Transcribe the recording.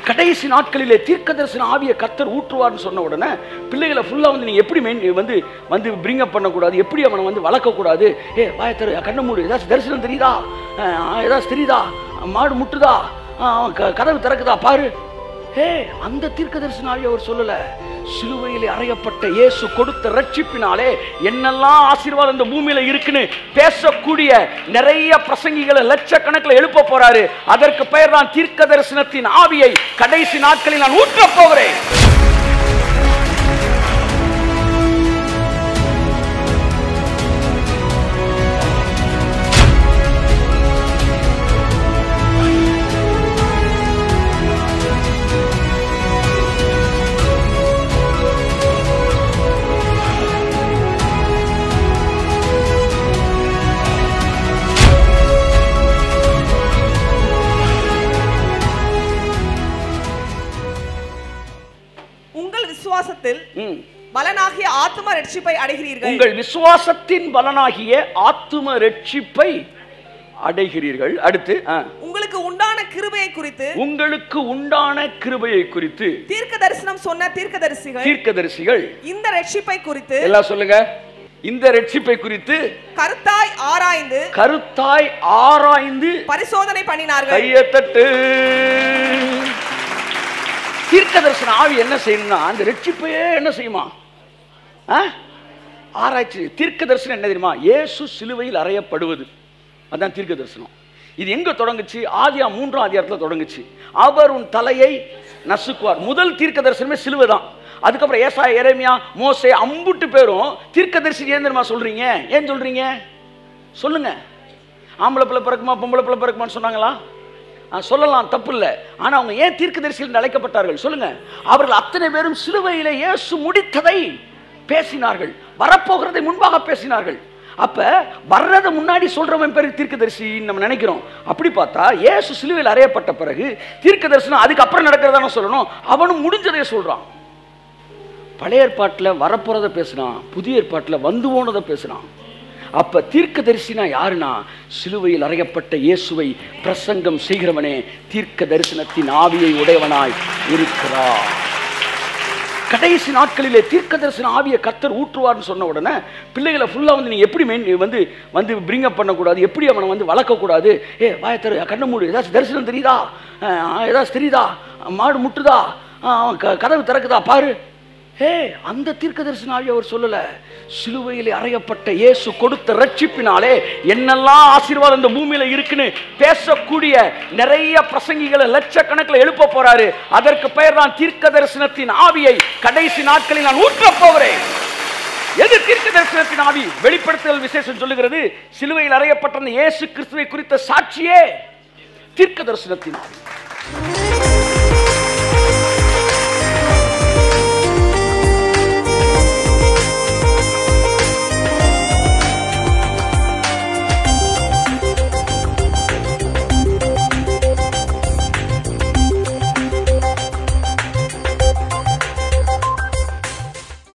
கடைசி நாட்களிலே தீர்க்க தரிசன ஆவிய கத்தர் ஊற்றுவார்னு சொன்ன உடனே பிள்ளைகளை ஃபுல்லாக வந்து நீங்கள் எப்படி மெயின் வந்து வந்து பிரிங் அப் பண்ணக்கூடாது எப்படி அவனை வந்து வளர்க்கக்கூடாது ஏ வாயத்தரு கண்ணை மூடு ஏதாச்சும் தரிசனம் தெரியுதா அஹ், ஏதாச்சும் தெரியுதா மாடு முட்டுதா அஹ், அவன் க- கதவு திறக்குதா பாரு ஏ அந்த தீர்க்க தரிசன ஆவியை அவர் சொல்லல சிலுவையில் அறையப்பட்ட இயேசு கொடுத்த ரட்சிப்பினாலே என்னெல்லாம் ஆசீர்வாதம் இந்த பூமியில இருக்குன்னு பேசக்கூடிய நிறைய பிரசங்கிகளை லட்சக்கணக்கில் எழுப்ப போறாரு அதற்கு பெயர் தான் தீர்க்க தரிசனத்தின் ஆவியை கடைசி நாட்களில் நான் ஊற்றப் போகிறேன் உங்கள் விசுவாசத்தில் ம். பலனாகிய ஆத்ம ரட்சிப்பை அடைகிறீர்கள் உங்கள் விசுவாசத்தின் பலனாகிய ஆத்தும ரட்சிப்பை அடைகிறீர்கள் அடுத்து ஆ. உங்களுக்கு உண்டான கிருபையை குறித்து உங்களுக்கு உண்டான கிருபையை குறித்து தீர்க்க தரிசனம் சொன்ன தீர்க்கதரிசிகள் தீர்க்கதரிசிகள் இந்த ரட்சிப்பை குறித்து எல்லாம் சொல்லுங்க இந்த ரட்சிப்பை குறித்து கருத்தாய் ஆராய்ந்து கருத்தாய் ஆராய்ந்து பரிசோதனை பண்ணினார்கள் கையை தட்டு தீர்க்க தரிசன ஆவி என்ன செய்யணும்னா அந்த ரட்சிப்பையே என்ன செய்யுமா ஆ? ஆராய்ச்சி தீர்க்க தரிசனம் என்ன தெரியுமா இயேசு சிலுவையில் அறையப்படுவது அதான் தீர்க்க தரிசனம் இது எங்க தொடங்குச்சு ஆதியா மூன்றாம் அதிகாரத்தில் தொடங்குச்சு அவர் உன் தலையை நசுக்குவார் முதல் தீர்க்க தரிசனமே சிலுவை தான் அதுக்கப்புறம் ஏசா எரேமியா மோசே அம்புட்டு பேரும் தீர்க்க தரிசனம் ஏன் தெரியுமா சொல்றீங்க ஏன் சொல்றீங்க சொல்லுங்க ஆம்பளை பிள்ளை பிறக்குமா பொம்பளை பிள்ளை பிறக்குமான்னு சொன்னாங்களா ஆ, சொல்லலாம் தப்பு இல்லை ஆனால் அவங்க ஏன் தீர்க்கதரிசிகள் என்று அழைக்கப்பட்டார்கள் சொல்லுங்க அவர்கள் அத்தனை பேரும் சிலுவையிலே இயேசு முடித்ததை பேசினார்கள் வரப்போகிறதை முன்பாக பேசினார்கள் அப்ப வர்றதை முன்னாடி சொல்றவன் பேர் தீர்க்கதரிசி நம்ம நினைக்கிறோம் அப்படி பார்த்தா இயேசு சிலுவையில் அறையப்பட்ட பிறகு தீர்க்க தரிசனம் அதுக்கப்புறம் நடக்கிறதான சொல்லணும் அவனும் முடிஞ்சதை சொல்றான் பழைய ஏற்பாட்டில் வரப்போறதை பேசுனான் புதிய ஏற்பாட்டில் வந்து போனதை பேசுனான் அப்ப தீர்க்க யாருன்னா சிலுவையில் அறையப்பட்ட இயேசுவை பிரசங்கம் செய்கிறவனே தீர்க்க தரிசனத்தின் ஆவியை உடையவனாய் இருக்கிறார் கடைசி நாட்களிலே தீர்க்க தரிசன ஆவியை கத்தர் ஊற்றுவார்னு சொன்ன உடனே பிள்ளைகளை ஃபுல்லாக வந்து நீ எப்படி மெயின் வந்து வந்து பிரிங் அப் பண்ணக்கூடாது எப்படி அவனை வந்து வளர்க்கக்கூடாது ஏ வாயத்தரு கண்ணை மூடு ஏதாச்சும் தரிசனம் தெரியுதா அஹ், ஏதாச்சும் தெரியுதா மாடு முட்டுதா அஹ், அவன் க- கதவு திறக்குதா பாரு ஏ அந்த தீர்க்க தரிசன ஆவி அவர் சொல்லல சிலுவையில் அறையப்பட்ட இயேசு கொடுத்த ரட்சிப்பினாலே என்னெல்லாம் ஆசீர்வாதம் இந்த பூமியில இருக்குன்னு பேசக்கூடிய நிறைய பிரசங்கிகளை லட்சக்கணக்கில் எழுப்ப போறாரு அதற்கு பெயர் தான் தீர்க்க தரிசனத்தின் ஆவியை கடைசி நாட்களில் நான் ஊற்றப் போகிறேன் எது தீர்க்க தரிசனத்தின் ஆவி வெளிப்படுத்துதல் விசேஷம் சொல்லுகிறது சிலுவையில் அறையப்பட்ட அந்த இயேசு கிறிஸ்துவை குறித்த சாட்சியே தீர்க்க தரிசனத்தின் ஆவி